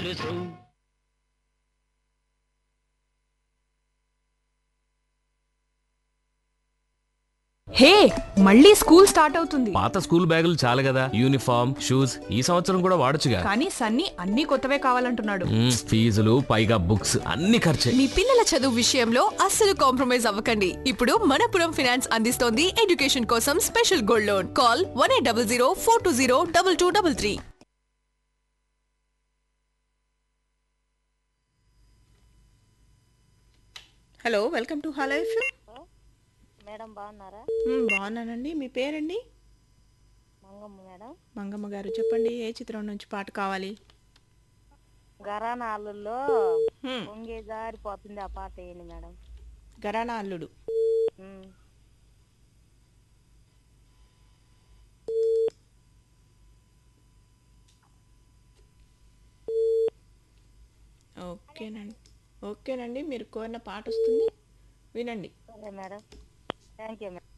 తెలుసు హే మళ్ళీ school start అవుతుంది పాత స్కూల్ బ్యాగులు చాలు కదా యూనిఫామ్ షూస్ ఈ సంవత్సరం కూడా వాడొచ్చుగా కానీ సన్నీ అన్ని కొత్తవే కావాలంటున్నాడు మ్మ్, ఫీజులు పైగా బుక్స్ అన్ని ఖర్చే మీ పిల్లల చదువు విషయంలో అస్సలు కాంప్రమైజ్ అవ్వకండి ఇప్పుడు మనపురం ఫినాన్స్ అందిస్తోంది ఎడ్యుకేషన్ కోసం special gold loan call one eight double zero four two zero double two double three hello welcome to hello FM madam బాగున్నారా బాగున్నానండి మీ పేరండి మంగమ్మ మేడం మంగమ్మ గారు చెప్పండి ఏ చిత్రం నుంచి పాట కావాలి గరానాళ్ళల్లో హ్మ్, పొంగే జారిపోతుంది ఆ పాట వేయండి మేడం గరానా అల్లుడు ఉమ్. ఓకేనండి ఓకేనండి మీరు కోరిన పాట వస్తుంది వినండి సరే మేడం థ్యాంక్ యూ మేడం